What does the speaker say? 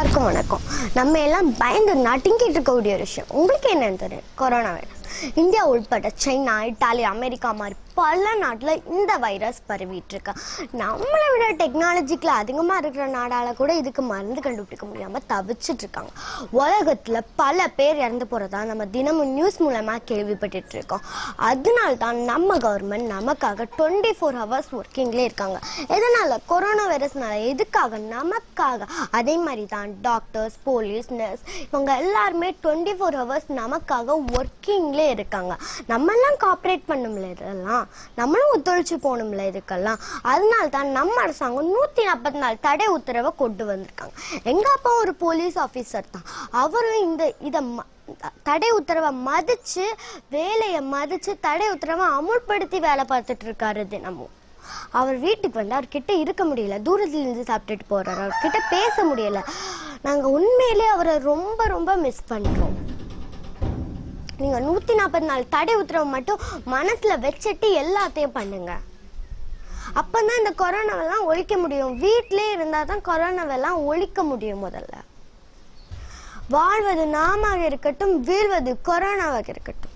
எல்லாருக்கும் வணக்கம் நம்ம எல்லாம் பயந்து நடுங்கிட்டு இருக்கக்கூடிய ஒரு விஷயம் உங்களுக்கு என்னன்னு தெரியும் கொரோனா வைரஸ் இந்தியா உட்பட சைனா இட்டாலி அமெரிக்கா மாதிரி பல நாட்டில் இந்த வைரஸ் பரவிட்டு இருக்கு நம்மளை விட டெக்னாலஜிக்கில் அதிகமாக இருக்கிற நாடால கூட இதுக்கு மருந்து கண்டுபிடிக்க முடியாமல் தவிச்சிட்டு இருக்காங்க உலகத்தில் பல பேர் இறந்து போகிறதா நம்ம தினமும் நியூஸ் மூலமாக கேள்விப்பட்டுட்டு இருக்கோம் அதனால தான் நம்ம கவர்மெண்ட் நமக்காக டுவெண்ட்டி ஃபோர் ஹவர்ஸ் ஒர்க்கிங்லேயே இருக்காங்க எதனால கொரோனா வைரஸ்னால எதுக்காக நமக்காக அதே மாதிரி தான் டாக்டர்ஸ் போலீஸ் நர்ஸ் இவங்க எல்லாருமே டுவெண்ட்டி ஃபோர் ஹவர்ஸ் நமக்காக ஒர்க்கிங்லே இருக்காங்க நம்ம எல்லாம் காப்பரேட் பண்ணும்ல இதெல்லாம் நம்மளும் ஒத்துழைச்சு போகணும்ல இதுக்கெல்லாம் அதனால தான் நம்ம அரசாங்கம் நூத்தி நாற்பத்தி நாலு தடை உத்தரவை கொண்டு வந்திருக்காங்க எங்க அப்பா ஒரு போலீஸ் ஆபீசர் தான் அவரும் இந்த இதை ம- தடை உத்தரவை மதிச்சு வேலையை மதிச்சு தடை உத்தரவை அமுல்படுத்தி வேலை பார்த்துட்டு இருக்காரு தினமும் அவர் வீட்டுக்கு வந்து அவர்கிட்ட இருக்க முடியல தூரத்துல இருந்து சாப்பிட்டுட்டு போறாரு அவர்கிட்ட பேச முடியல நாங்க உண்மையிலே அவரை ரொம்ப ரொம்ப மிஸ் பண்றோம் நீங்க நூத்தி நாற்பத்தி நாலு தடை உத்தரவு மட்டும் மனசுல வச்சுட்டு எல்லாத்தையும் பண்ணுங்க அப்பதான் இந்த கொரோனாவெல்லாம் ஒழிக்க முடியும் வீட்டிலே இருந்தா தான் கொரோனாவெல்லாம் ஒழிக்க முடியும் முதல்ல வாழ்வது நாமாக இருக்கட்டும் வீழ்வது கொரோனாவாக இருக்கட்டும்